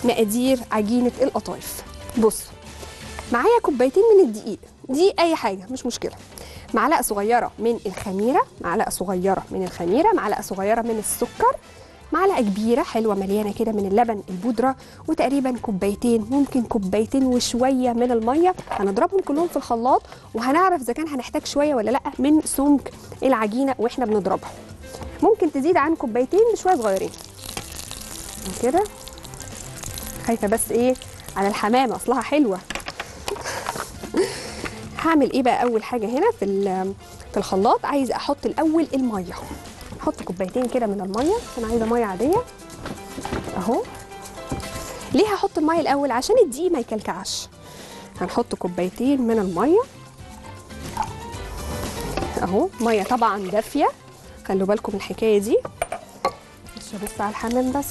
مقادير عجينه القطايف بصوا معايا كوبايتين من الدقيق دي اي حاجه مش مشكله معلقه صغيره من الخميره معلقه صغيره من الخميره معلقه صغيره من السكر معلقه كبيره حلوه مليانه كده من اللبن البودره وتقريبا كوبايتين ممكن كوبايتين وشويه من الميه هنضربهم كلهم في الخلاط وهنعرف اذا كان هنحتاج شويه ولا لا من سمك العجينه واحنا بنضربها ممكن تزيد عن كوبايتين بشويه صغيرين كده خايفه بس ايه على الحمامه اصلها حلوه هعمل ايه بقى اول حاجه هنا في ال- في الخلاط عايز احط الاول الميه احط كوبايتين كده من الميه انا عايزه ميه عاديه اهو ليه هحط الميه الاول عشان الدقيق ما يكلكعش هنحط كوبايتين من الميه اهو ميه طبعا دافيه خلوا بالكم من الحكايه دي مش هبص على الحمام بس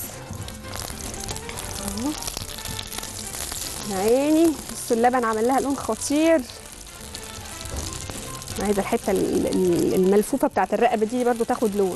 اهو يا عيني بصوا اللبن عمل لها لون خطير أنا عايزه الحته ال- ال- الملفوفه بتاعت الرقبه دي برضو تاخد لون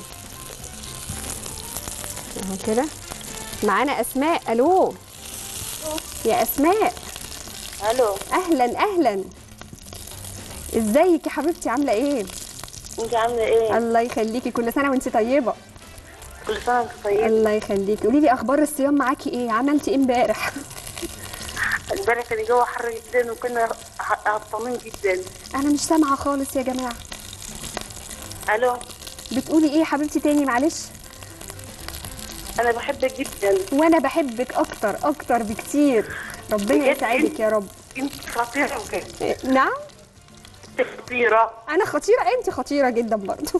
اهو كده معانا اسماء الو يا اسماء الو اهلا اهلا ازيك يا حبيبتي عامله ايه انت عامله ايه؟ الله يخليكي كل سنه وانت طيبه كل سنه وانت طيب الله يخليكي قولي لي اخبار الصيام معاكي ايه عملتي ايه امبارح امبارح كان الجو حر جدا وكنا ه- هبطانين جدا انا مش سامعه خالص يا جماعه الو بتقولي ايه يا حبيبتي تاني معلش انا بحبك جدا وانا بحبك اكتر اكتر بكتير ربنا بجد؟ يسعدك يا رب انت خطيره بجد إيه، نعم انت خطيره انا خطيره انت خطيره جدا برضو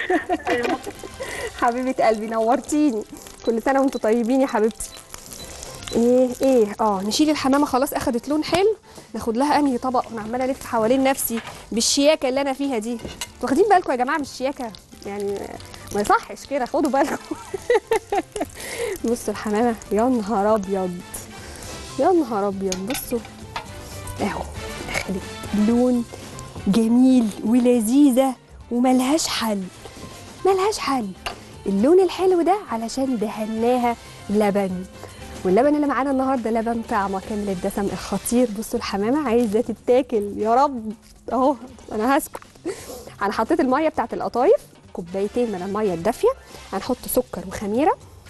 حبيبه قلبي نورتيني كل سنه وانتم طيبين يا حبيبتي ايه ايه اه نشيل الحمامه خلاص اخدت لون حلو ناخد لها انهي طبق وانا عماله الف حوالين نفسي بالشياكه اللي انا فيها دي انتوا واخدين بالكم يا جماعه من الشياكه يعني ما يصحش كده خدوا بالكم بصوا الحمامه يا نهار ابيض يا نهار ابيض بصوا اهو اخدت لون جميل ولذيذه وملهاش حل ملهاش حل اللون الحلو ده علشان دهناها لبن واللبن اللي معانا النهارده لبن طعمه كامل الدسم الخطير بصوا الحمامه عايزه تتاكل يا رب اهو انا هسكت انا حطيت الميه بتاعت القطايف كوبايتين من الميه الدافيه هنحط سكر وخميره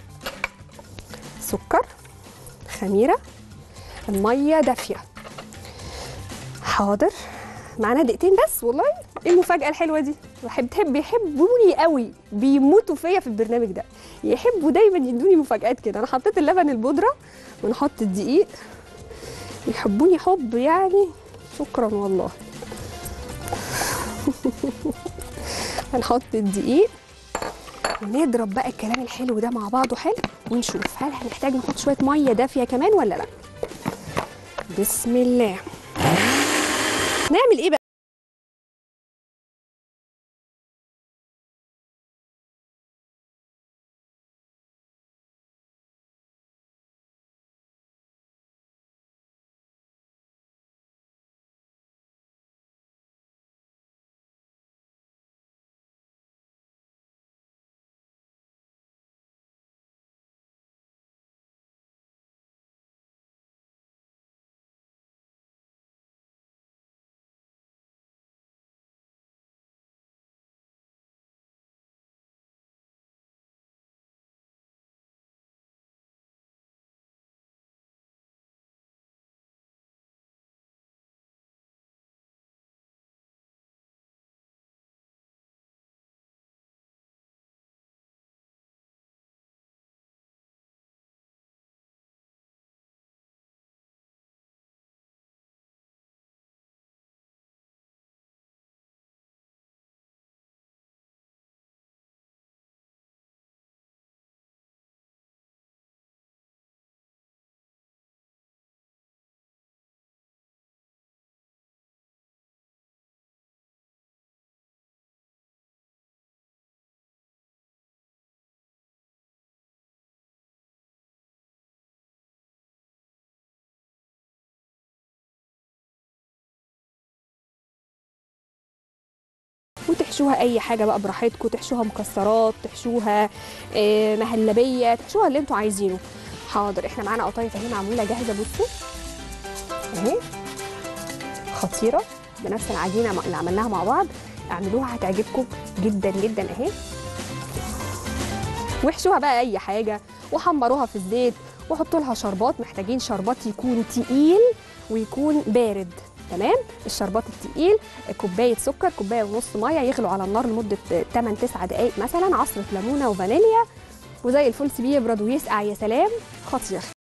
سكر خميره الميه دافيه حاضر معانا دقيقتين بس والله ايه المفاجاه الحلوه دي بحب بتحب بيحبوني قوي بيموتوا فيا في البرنامج ده يحبوا دايما يدوني مفاجآت كده انا حطيت اللبن البودره ونحط الدقيق يحبوني حب يعني شكرا والله هنحط الدقيق ونضرب بقى الكلام الحلو ده مع بعضه حلو ونشوف هل هنحتاج نحط شويه ميه دافيه كمان ولا لا بسم الله نعمل ايه بقى وتحشوها اي حاجه بقى براحتكم تحشوها مكسرات تحشوها آه، مهلبيه تحشوها اللي انتوا عايزينه حاضر احنا معانا قطايف اهي معموله جاهزه بصوا اهي خطيره بنفس العجينه اللي عملناها مع بعض اعملوها هتعجبكم جدا جدا اهي واحشوها بقى اي حاجه وحمروها في الزيت وحطوا لها شربات محتاجين شربات يكون تقيل ويكون بارد تمام الشربات التقيل كوبايه سكر كوبايه ونص ميه يغلوا على النار لمده 8 9 دقائق مثلا عصره ليمونه وفانيليا وزي الفل سيبيه يبرد ويسقع يا سلام خطير